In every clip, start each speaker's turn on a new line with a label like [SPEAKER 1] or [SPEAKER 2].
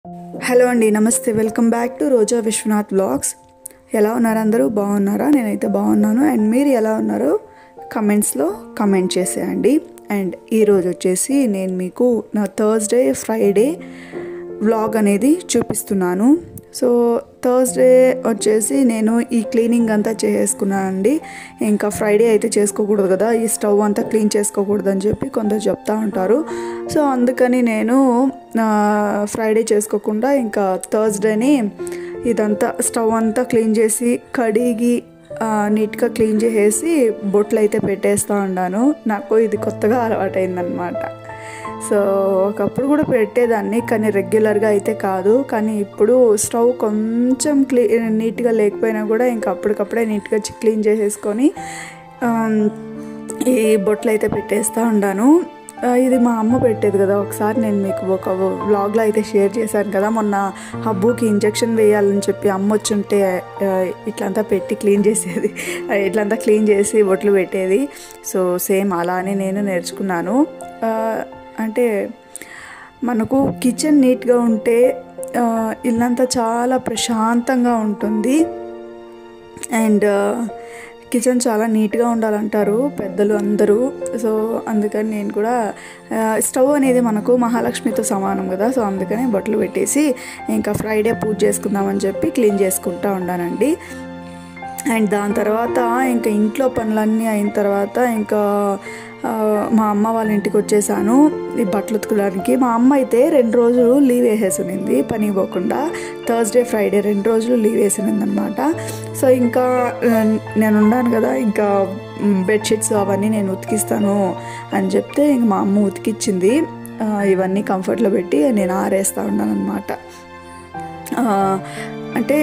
[SPEAKER 1] hello అండి నమస్తే welcome back to Roja Viswanath blogs ఎలా ఉన్నారు అందరూ బాగున్నారా నేనైతే బాగున్నాను అండ్ మీరు ఎలా ఉన్నారో కమెంట్స్లో కమెంట్ చేసేయండి అండ్ ఈరోజు వచ్చేసి నేను మీకు నా థర్స్డే ఫ్రైడే వ్లాగ్ అనేది చూపిస్తున్నాను సో థర్స్డే వచ్చేసి నేను ఈ క్లీనింగ్ అంతా చేసుకున్నానండి ఇంకా ఫ్రైడే అయితే చేసుకోకూడదు కదా ఈ స్టవ్ అంతా క్లీన్ చేసుకోకూడదు అని చెప్పి కొందరు చెప్తా ఉంటారు సో అందుకని నేను ఫ్రైడే చేసుకోకుండా ఇంకా థర్స్డేని ఇదంతా స్టవ్ అంతా క్లీన్ చేసి కడిగి నీట్గా క్లీన్ చేసేసి బొట్లు అయితే పెట్టేస్తూ ఉన్నాను నాకు ఇది కొత్తగా అలవాటైందనమాట సో ఒకప్పుడు కూడా పెట్టేదాన్ని కానీ రెగ్యులర్గా అయితే కాదు కానీ ఇప్పుడు స్టవ్ కొంచెం క్లీ నీట్గా లేకపోయినా కూడా ఇంకా అప్పటికప్పుడే నీట్గా క్లీన్ చేసేసుకొని ఈ బొట్లు అయితే పెట్టేస్తూ ఉన్నాను ఇది మా అమ్మ పెట్టేది కదా ఒకసారి నేను మీకు ఒక వ్లాగ్లో అయితే షేర్ చేశాను కదా మొన్న హబ్బుకి ఇంజెక్షన్ వేయాలని చెప్పి అమ్మ వచ్చుంటే ఇట్లంతా పెట్టి క్లీన్ చేసేది ఇట్లంతా క్లీన్ చేసి బొట్లు పెట్టేది సో సేమ్ అలానే నేను నేర్చుకున్నాను అంటే మనకు కిచెన్ నీట్గా ఉంటే ఇల్లంతా చాలా ప్రశాంతంగా ఉంటుంది అండ్ కిచెన్ చాలా నీట్గా ఉండాలంటారు పెద్దలు అందరూ సో అందుకని నేను కూడా స్టవ్ అనేది మనకు మహాలక్ష్మితో సమానం కదా సో అందుకని బట్టలు పెట్టేసి ఇంకా ఫ్రైడే పూజ చేసుకుందామని చెప్పి క్లీన్ చేసుకుంటా ఉన్నానండి అండ్ దాని తర్వాత ఇంకా ఇంట్లో పనులన్నీ అయిన తర్వాత ఇంకా మా అమ్మ వాళ్ళ ఇంటికి వచ్చేసాను ఈ బట్టలు ఉతుకోవడానికి మా అమ్మ అయితే రెండు రోజులు లీవ్ వేసేసినింది పని పోకుండా థర్స్డే ఫ్రైడే రెండు రోజులు లీవ్ వేసినింది అనమాట సో ఇంకా నేను ఉన్నాను కదా ఇంకా బెడ్షీట్స్ అవన్నీ నేను ఉతికిస్తాను అని చెప్తే ఇంక మా అమ్మ ఉతికిచ్చింది ఇవన్నీ కంఫర్ట్లో పెట్టి నేను ఆరేస్తూ ఉన్నాను అనమాట అంటే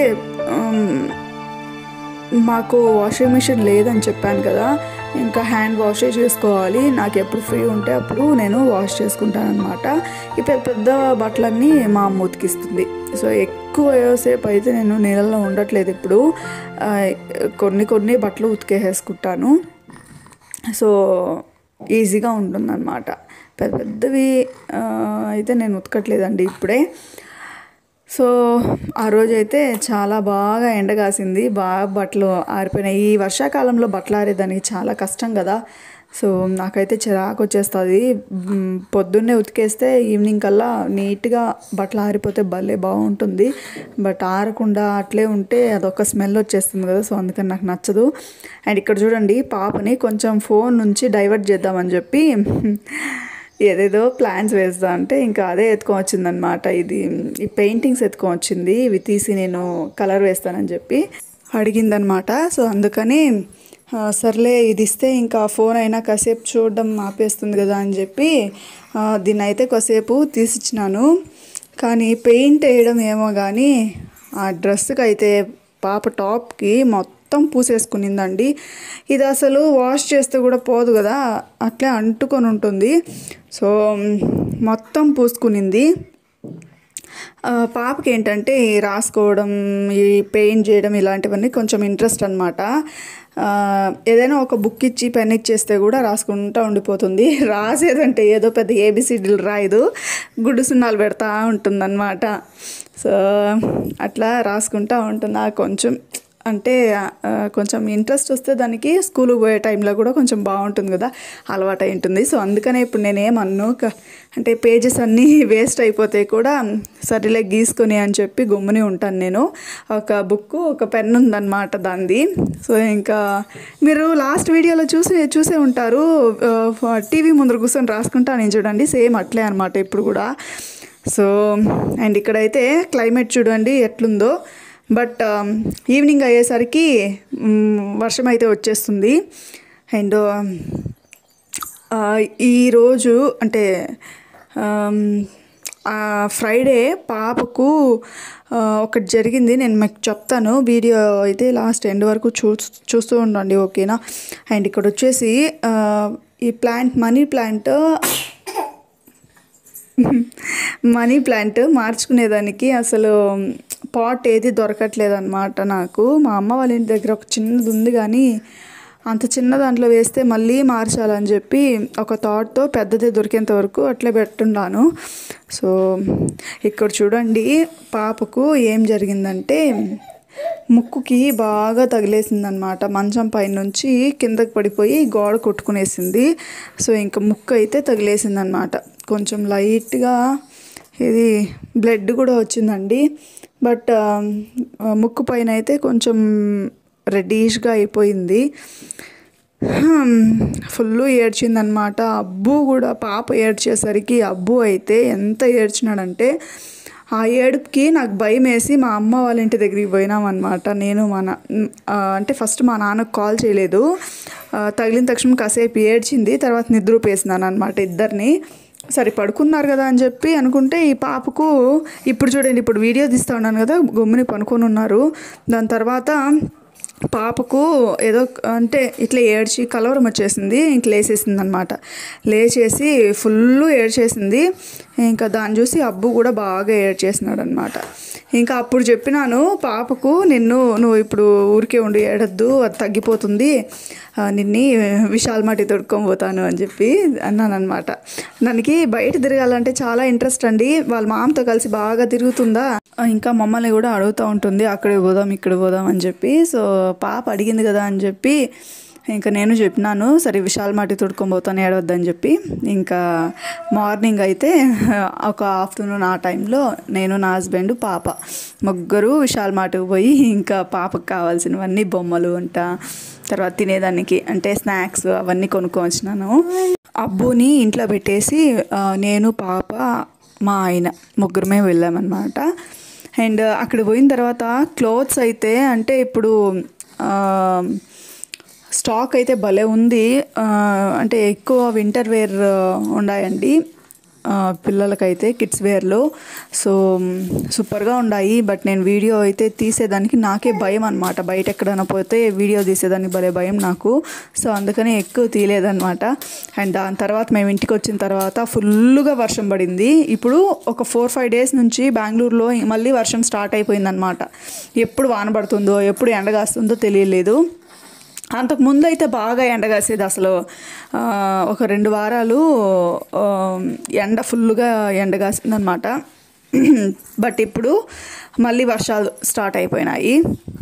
[SPEAKER 1] మాకు వాషింగ్ మిషన్ లేదని చెప్పాను కదా ఇంకా హ్యాండ్ వాషే చేసుకోవాలి నాకు ఎప్పుడు ఫ్రీ ఉంటే అప్పుడు నేను వాష్ చేసుకుంటాను అనమాట ఈ పెద్ద పెద్ద బట్టలన్నీ మా అమ్మ ఉతికిస్తుంది సో ఎక్కువ సేపు అయితే నేను నీళ్ళల్లో ఉండట్లేదు ఇప్పుడు కొన్ని కొన్ని బట్టలు ఉతికేసేసుకుంటాను సో ఈజీగా ఉంటుందన్నమాట పెద్ద పెద్దవి అయితే నేను ఉతకట్లేదండి ఇప్పుడే సో ఆ రోజు అయితే చాలా బాగా ఎండ కాసింది బాగా బట్టలు ఆరిపోయినాయి ఈ వర్షాకాలంలో బట్టలు ఆరేదానికి చాలా కష్టం కదా సో నాకైతే చిరాకు వచ్చేస్తుంది పొద్దున్నే ఉతికేస్తే ఈవినింగ్ కల్లా నీట్గా బట్టలు ఆరిపోతే భలే బాగుంటుంది బట్ ఆరకుండా అట్లే ఉంటే అదొక స్మెల్ వచ్చేస్తుంది కదా సో అందుకని నాకు నచ్చదు అండ్ ఇక్కడ చూడండి పాపని కొంచెం ఫోన్ నుంచి డైవర్ట్ చేద్దామని చెప్పి ఏదేదో ప్లాన్స్ వేస్తా అంటే ఇంకా అదే ఎత్తుకొని వచ్చిందనమాట ఇది ఈ పెయింటింగ్స్ ఎత్తుకొని వచ్చింది ఇవి తీసి నేను కలర్ వేస్తానని చెప్పి అడిగిందనమాట సో అందుకని సర్లే ఇది ఇస్తే ఇంకా ఫోన్ అయినా కాసేపు చూడడం ఆపేస్తుంది కదా అని చెప్పి దీన్ని అయితే కాసేపు తీసిచ్చినాను కానీ పెయింట్ వేయడం ఏమో కానీ ఆ డ్రెస్కి అయితే పాప టాప్కి మొత్తం మొత్తం పూసేసుకునిందండి ఇది అసలు వాష్ చేస్తే కూడా పోదు కదా అట్లే అంటుకొని ఉంటుంది సో మొత్తం పూసుకునింది పాపకి ఏంటంటే రాసుకోవడం ఈ పెయింట్ చేయడం ఇలాంటివన్నీ కొంచెం ఇంట్రెస్ట్ అనమాట ఏదైనా ఒక బుక్ ఇచ్చి పెన్ ఇచ్చేస్తే కూడా రాసుకుంటూ ఉండిపోతుంది రాసేదంటే ఏదో పెద్ద ఏబిసిడీలు రాయదు గుడ్డు సున్నాలు పెడతా ఉంటుందన్నమాట సో అట్లా రాసుకుంటూ ఉంటుంది కొంచెం అంటే కొంచెం ఇంట్రెస్ట్ వస్తే దానికి స్కూల్కి పోయే టైంలో కూడా కొంచెం బాగుంటుంది కదా అలవాటు అయి ఉంటుంది సో అందుకనే ఇప్పుడు నేనేమన్ను అంటే పేజెస్ అన్నీ వేస్ట్ అయిపోతే కూడా సరిలే గీసుకొని అని చెప్పి గమ్ముని ఉంటాను నేను ఒక బుక్ ఒక పెన్ ఉందన్నమాట దాంది సో ఇంకా మీరు లాస్ట్ వీడియోలో చూసి చూసే ఉంటారు టీవీ ముందర కూర్చొని రాసుకుంటాను చూడండి సేమ్ అట్లే అనమాట ఇప్పుడు కూడా సో అండ్ ఇక్కడైతే క్లైమేట్ చూడండి ఎట్లుందో బట్ ఈవినింగ్ అయ్యేసరికి వర్షం అయితే వచ్చేస్తుంది అండ్ ఈరోజు అంటే ఫ్రైడే పాపకు ఒకటి జరిగింది నేను మీకు చెప్తాను వీడియో అయితే లాస్ట్ ఎండ్ వరకు చూ చూస్తూ ఉండండి ఓకేనా అండ్ ఇక్కడ వచ్చేసి ఈ plant money plant money plant మార్చుకునేదానికి అసలు పాట్ ఏది దొరకట్లేదు అనమాట నాకు మా అమ్మ వాళ్ళ ఇంటి దగ్గర ఒక చిన్నది ఉంది కానీ అంత చిన్న దాంట్లో వేస్తే మళ్ళీ మార్చాలని చెప్పి ఒక థాట్తో పెద్దది దొరికేంత వరకు అట్లే పెట్టున్నాను సో ఇక్కడ చూడండి పాపకు ఏం జరిగిందంటే ముక్కుకి బాగా తగిలేసిందనమాట మంచం పైన నుంచి కిందకి పడిపోయి గోడ కొట్టుకునేసింది సో ఇంకా ముక్కు అయితే తగిలేసిందనమాట కొంచెం లైట్గా ఇది బ్లడ్ కూడా వచ్చిందండి బట్ ముక్కు పైన అయితే కొంచెం రెడ్డిష్గా అయిపోయింది ఫుల్ ఏడ్చిందనమాట అబ్బు కూడా పాప ఏడ్చేసరికి అబ్బు అయితే ఎంత ఏడ్చినాడంటే ఆ ఏడుపుకి నాకు భయం వేసి మా అమ్మ వాళ్ళ ఇంటి దగ్గరికి పోయినామన్నమాట నేను మా నా ఆ, అంటే ఫస్ట్ మా నాన్నకు కాల్ చేయలేదు ఆ, తగిలిన తక్షణం కాసేపు ఏడ్చింది తర్వాత నిద్రపోేసినాను అనమాట ఇద్దరిని సరే పడుకున్నారు కదా అని చెప్పి అనుకుంటే ఈ పాపకు ఇప్పుడు చూడండి ఇప్పుడు వీడియో తీస్తా ఉన్నాను కదా గమ్ముని పనుకొని ఉన్నారు దాని తర్వాత పాపకు ఏదో అంటే ఇట్లా ఏడ్చి కలవరం వచ్చేసింది ఇంక లేచేసింది అనమాట లేచేసి ఫుల్ ఏడ్చేసింది ఇంకా దాన్ని చూసి అబ్బు కూడా బాగా ఏడ్చేసినాడు అనమాట ఇంకా అప్పుడు చెప్పినాను పాపకు నిన్ను నువ్వు ఇప్పుడు ఊరికే ఉండి ఏడద్దు అది తగ్గిపోతుంది ఆ, నిన్ని విశాల్ మాటి తొడుక్కొని పోతాను అని చెప్పి అన్నాను అనమాట దానికి బయట తిరగాలంటే చాలా ఇంట్రెస్ట్ అండి వాళ్ళ మామతో కలిసి బాగా తిరుగుతుందా ఆ, ఇంకా మమ్మల్ని కూడా అడుగుతూ ఉంటుంది అక్కడికి పోదాం ఇక్కడ పోదాం అని చెప్పి సో పాప అడిగింది కదా అని చెప్పి ఇంకా నేను చెప్పినాను సరే విశాల్ మాటి తొడుక్కొని పోతాను ఏడవద్దని చెప్పి ఇంకా మార్నింగ్ అయితే ఒక ఆఫ్టర్నూన్ ఆ టైంలో నేను నా హస్బెండ్ పాప ముగ్గురు విశాల్ మాటకు పోయి ఇంకా పాపకు కావాల్సినవన్నీ బొమ్మలు అంట తర్వాత తినేదానికి అంటే స్నాక్స్ అవన్నీ కొనుక్కొని వచ్చినాను అబ్బుని ఇంట్లో పెట్టేసి ఆ, నేను పాప మా ఆయన ముగ్గురమే వెళ్ళామన్నమాట అండ్ అక్కడ పోయిన తర్వాత క్లోత్స్ అయితే అంటే ఇప్పుడు ఆ, స్టాక్ అయితే భలే ఉంది ఆ, అంటే ఎక్కువ వింటర్ వేర్ ఉన్నాయండి ఆ, పిల్లలకైతే కిడ్స్ వేర్లో సో సూపర్గా ఉన్నాయి బట్ నేను వీడియో అయితే తీసేదానికి నాకే భయం అనమాట బయట ఎక్కడైనా పోతే వీడియో తీసేదానికి భలే భయం నాకు సో అందుకని ఎక్కువ తీయలేదన్నమాట అండ్ దాని తర్వాత మేము ఇంటికి వచ్చిన తర్వాత ఫుల్గా వర్షం పడింది ఇప్పుడు ఒక ఫోర్ ఫైవ్ డేస్ నుంచి బెంగళూరులో మళ్ళీ వర్షం స్టార్ట్ అయిపోయిందనమాట ఎప్పుడు వాన పడుతుందో ఎప్పుడు ఎండగాస్తుందో తెలియలేదు అంతకు ముందు అయితే బాగా ఎండగాసేది అసలు ఆ, ఒక రెండు వారాలు ఆ, ఎండ ఫుల్గా ఎండగాసింది అనమాట బట్ ఇప్పుడు మళ్ళీ వర్షాలు స్టార్ట్ అయిపోయినాయి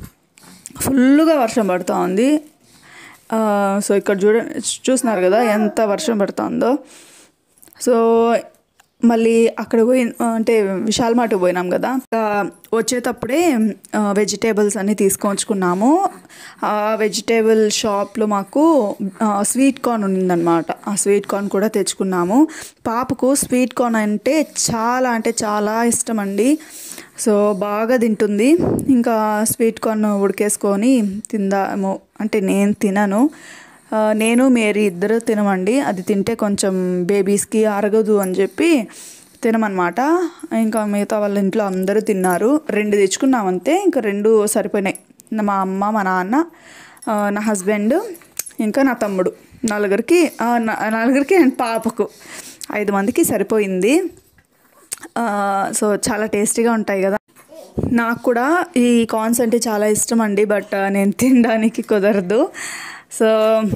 [SPEAKER 1] ఫుల్గా వర్షం పడుతూ ఉంది ఆ, సో ఇక్కడ చూడ చూస్తున్నారు కదా ఎంత వర్షం పడుతుందో సో మళ్ళీ అక్కడ పోయి అంటే విశాల్ మార్ట్కి పోయినాం కదా ఆ, వచ్చేటప్పుడే వెజిటేబుల్స్ అన్నీ తీసుకొచ్చుకున్నాము ఆ వెజిటేబుల్ షాప్లో మాకు ఆ, స్వీట్ కార్న్ ఉందన్నమాట ఆ స్వీట్ కార్న్ కూడా తెచ్చుకున్నాము పాపకు స్వీట్ కార్న్ అంటే చాలా అంటే చాలా ఇష్టం అండి సో బాగా తింటుంది ఇంకా స్వీట్ కార్న్ ఉడికేసుకొని తిందాము అంటే నేను తినను ఆ, నేను మేరీ ఇద్దరు తినమండి అది తింటే కొంచెం బేబీస్కి అరగదు అని చెప్పి తినమన్నమాట ఇంకా మిగతా వాళ్ళ ఇంట్లో అందరూ తిన్నారు రెండు తెచ్చుకున్నాం అంతే ఇంకా రెండు సరిపోయినాయి మా అమ్మ మా నాన్న ఆ, నా హస్బెండ్ ఇంకా నా తమ్ముడు నలుగురికి ఆ, నా- నలుగురికి అండ్ పాపకు ఐదు మందికి సరిపోయింది ఆ, సో చాలా టేస్టీగా ఉంటాయి కదా నాకు కూడా ఈ కార్న్స్ అంటే చాలా ఇష్టం అండి బట్ నేను తినడానికి కుదరదు సో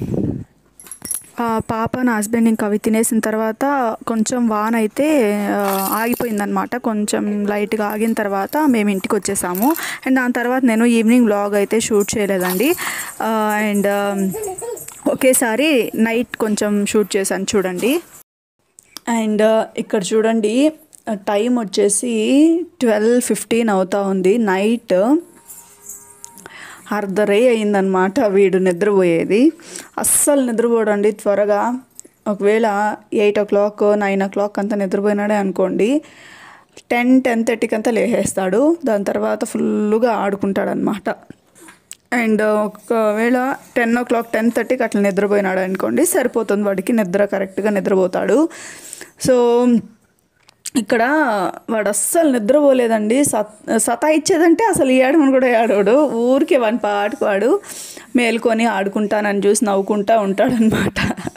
[SPEAKER 1] ఆ పాప నా హస్బెండ్ ఇంకా అవి తినేసిన తర్వాత కొంచెం వాన్ అయితే ఆ, ఆగిపోయిందనమాట కొంచెం లైట్గా ఆగిన తర్వాత మేము ఇంటికి వచ్చేసాము అండ్ దాని తర్వాత నేను ఈవినింగ్ వ్లాగ్ అయితే షూట్ చేయలేదండి ఆ, అండ్ ఆ, ఒకేసారి నైట్ కొంచెం షూట్ చేశాను చూడండి అండ్ ఇక్కడ చూడండి టైం వచ్చేసి ట్వెల్వ్ ఫిఫ్టీన్ అవుతా ఉంది నైట్ అర్ధరై అయిందనమాట వీడు నిద్రపోయేది అస్సలు నిద్రపోడండి త్వరగా ఒకవేళ eight o'clock nine o'clock అంతా నిద్రపోయినాడే అనుకోండి టెన్ టెన్ థర్టీకి అంతా లేచేస్తాడు దాని తర్వాత ఫుల్గా ఆడుకుంటాడనమాట అండ్ ఒకవేళ టెన్ ఓ క్లాక్ టెన్ థర్టీకి అట్లా నిద్రపోయినాడు అనుకోండి సరిపోతుంది వాడికి నిద్ర కరెక్ట్గా నిద్రపోతాడు సో ఇక్కడ వాడు అస్సలు నిద్రపోలేదండి సత్ సతా ఇచ్చేదంటే అసలు ఏడమని కూడా ఏడవడు ఊరికే వాని పాటుకు వాడు మేల్కొని ఆడుకుంటానని చూసి నవ్వుకుంటా ఉంటాడనమాట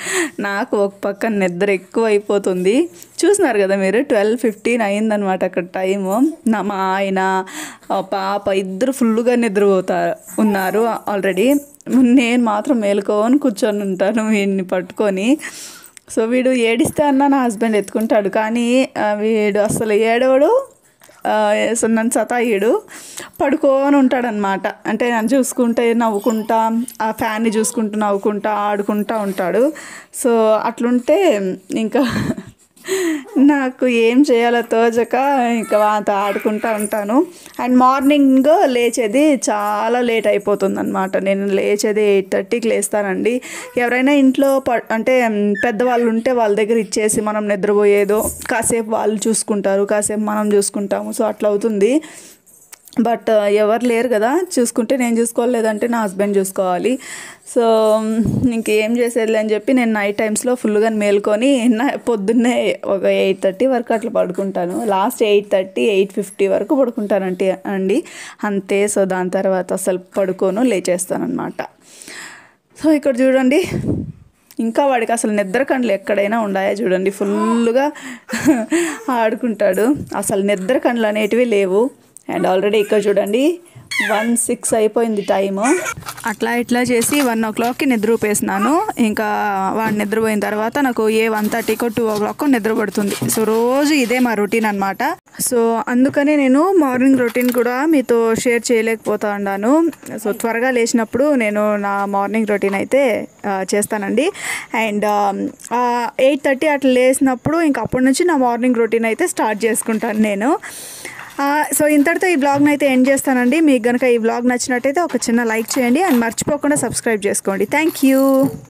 [SPEAKER 1] నాకు ఒక పక్క నిద్ర ఎక్కువ అయిపోతుంది చూస్తున్నారు కదా మీరు ట్వెల్వ్ ఫిఫ్టీన్ అయిందనమాట అక్కడ టైము నా మా ఆయన ఆ పాప ఇద్దరు ఫుల్గా నిద్రపోతారు ఉన్నారు ఆల్రెడీ నేను మాత్రం మేలుకోని కూర్చొని ఉంటాను వీడిని పట్టుకొని సో వీడు ఏడిస్తే అన్న నా హస్బెండ్ ఎత్తుకుంటాడు కానీ ఆ, వీడు అసలు ఏడవడు ఆ, సో నన్ను సతాయిడు పడుకొని ఉంటాడనమాట అంటే నన్ను చూసుకుంటే నవ్వుకుంటా ఆ ఫ్యాన్ని చూసుకుంటూ నవ్వుకుంటా ఆడుకుంటా ఉంటాడు సో అట్లుంటే ఇంకా నాకు ఏం చేయాలో తోచక ఇంకా వాతో ఆడుకుంటా ఉంటాను అండ్ మార్నింగ్ లేచేది చాలా లేట్ అయిపోతుంది అనమాట నేను లేచేది ఎయిట్ థర్టీకి లేస్తానండి ఎవరైనా ఇంట్లో ప అంటే మ్, పెద్దవాళ్ళు ఉంటే వాళ్ళ దగ్గర ఇచ్చేసి మనం నిద్రపోయేదో కాసేపు వాళ్ళు చూసుకుంటారు కాసేపు మనం చూసుకుంటాము సో అట్లా అవుతుంది బట్ ఎవరు లేరు కదా చూసుకుంటే నేను చూసుకోలేదంటే నా హస్బెండ్ చూసుకోవాలి సో ఇంకేం చేసేది అని చెప్పి నేను నైట్ టైమ్స్లో ఫుల్గా మేల్కొని నా పొద్దున్నే ఒక ఎయిట్ థర్టీ వరకు అట్లా పడుకుంటాను last eight thirty eight fifty వరకు పడుకుంటానంటే అండి అంతే సో దాని తర్వాత అసలు పడుకోను లేచేస్తాను అనమాట సో ఇక్కడ చూడండి ఇంకా వాడికి అసలు నిద్ర కండ్లు ఎక్కడైనా ఉన్నాయా చూడండి ఫుల్గా ఆడుకుంటాడు అసలు నిద్ర కండ్లు అనేటివి లేవు అండ్ ఆల్రెడీ ఇక్కడ చూడండి వన్ సిక్స్ అయిపోయింది టైము అట్లా ఇట్లా చేసి వన్ ఓ క్లాక్కి నిద్ర ఊపేసినాను ఇంకా వాడు నిద్రపోయిన తర్వాత నాకు ఏ వన్ థర్టీకో టూ ఓ క్లాక్ నిద్ర పడుతుంది సో రోజు ఇదే మా రొటీన్ అనమాట సో అందుకనే నేను మార్నింగ్ రొటీన్ కూడా మీతో షేర్ చేయలేకపోతా ఉన్నాను సో త్వరగా లేచినప్పుడు నేను నా మార్నింగ్ రొటీన్ అయితే ఆ, చేస్తానండి అండ్ ఎయిట్ థర్టీ అట్లా లేచినప్పుడు ఇంకా అప్పటి నుంచి నా మార్నింగ్ రొటీన్ అయితే స్టార్ట్ చేసుకుంటాను నేను ఆ, సో ఇంతటితో ఈ బ్లాగ్ని అయితే ఎండ్ చేస్తానండి మీకు కనుక ఈ బ్లాగ్ నచ్చినట్టయితే ఒక చిన్న లైక్ చేయండి అండ్ మర్చిపోకుండా సబ్స్క్రైబ్ చేసుకోండి థ్యాంక్ యూ